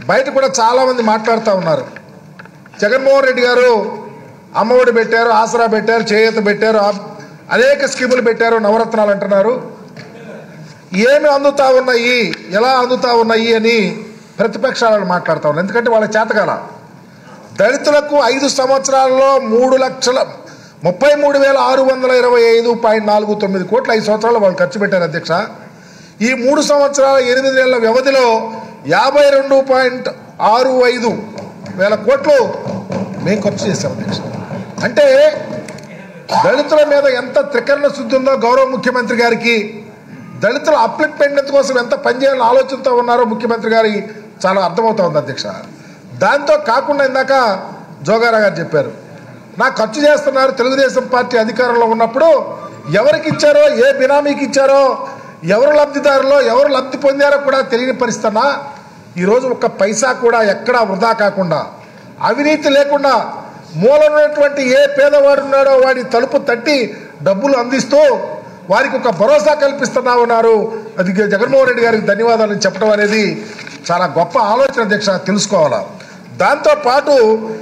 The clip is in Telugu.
బయట కూడా చాలామంది మాట్లాడుతూ ఉన్నారు జగన్మోహన్ రెడ్డి గారు అమ్మఒడి పెట్టారు ఆసరా పెట్టారు చేయూత పెట్టారు ఆ- అనేక స్కీములు పెట్టారు నవరత్నాలు అంటున్నారు ఏమి అందుతా ఉన్నాయి ఎలా అందుతా ఉన్నాయి అని ప్రతిపక్షాలను మాట్లాడుతూ ఉన్నారు ఎందుకంటే వాళ్ళ చేతకాల దళితులకు ఐదు సంవత్సరాల్లో మూడు లక్షల ముప్పై మూడు వేల ఆరు వందల ఇరవై ఐదు పాయింట్ నాలుగు తొమ్మిది కోట్లు ఐదు సంవత్సరాలు వాళ్ళు ఖర్చు పెట్టారు అధ్యక్ష ఈ మూడు సంవత్సరాల ఎనిమిది నెలల వ్యవధిలో యాభై రెండు పాయింట్ ఆరు ఐదు వేల కోట్లు మేము ఖర్చు చేశాం అధ్యక్ష అంటే దళితుల మీద ఎంత త్రికరణ శుద్ధి ఉందో గౌరవ ముఖ్యమంత్రి గారికి దళితుల అప్లిట్మెంట్ కోసం ఎంత పనిచేయాలని ఆలోచనతో ఉన్నారో ముఖ్యమంత్రి గారి చాలా అర్థమవుతా ఉంది అధ్యక్ష దాంతో కాకుండా ఇందాక జోగారా గారు చెప్పారు నా ఖర్చు చేస్తున్నారు తెలుగుదేశం పార్టీ అధికారంలో ఉన్నప్పుడు ఎవరికి ఇచ్చారో ఏ బినామీకి ఇచ్చారో ఎవరు లబ్ధిదారులో ఎవరు లబ్ధి పొందారో కూడా తెలియని పరిస్థితున్నా ఈరోజు ఒక్క పైసా కూడా ఎక్కడా వృధా కాకుండా అవినీతి లేకుండా మూలనున్నటువంటి ఏ పేదవాడు ఉన్నాడో వాడి తలుపు తట్టి డబ్బులు అందిస్తూ వారికి ఒక భరోసా కల్పిస్తున్నా ఉన్నారు అది జగన్మోహన్ రెడ్డి గారికి ధన్యవాదాలు చెప్పడం అనేది చాలా గొప్ప ఆలోచన అధ్యక్ష తెలుసుకోవాలా దాంతో పాటు